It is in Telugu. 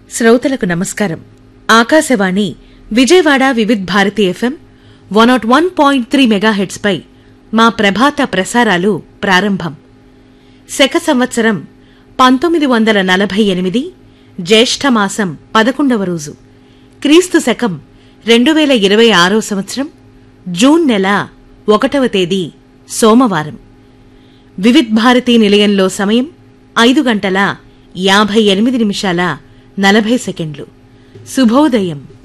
శ్రోతలకు నమస్కారం Akashvani Vijayawada Vividh Bharati FM one nought one point three megahertz పై మా ప్రభాత ప్రసారాలు ప్రారంభం శక సంవత్సరం పంతొమ్మిది వందల నలభై ఎనిమిది జ్యేష్ఠమాసం పదకొండవ రోజు క్రీస్తు శకం రెండు వేల ఇరవై ఆరో సంవత్సరం జూన్ నెల ఒకటవ తేదీ సోమవారం వివిధ్ భారతి నిలయంలో సమయం ఐదు గంటల యాభై ఎనిమిది నిమిషాల నలభై సెకండ్లు శుభోదయం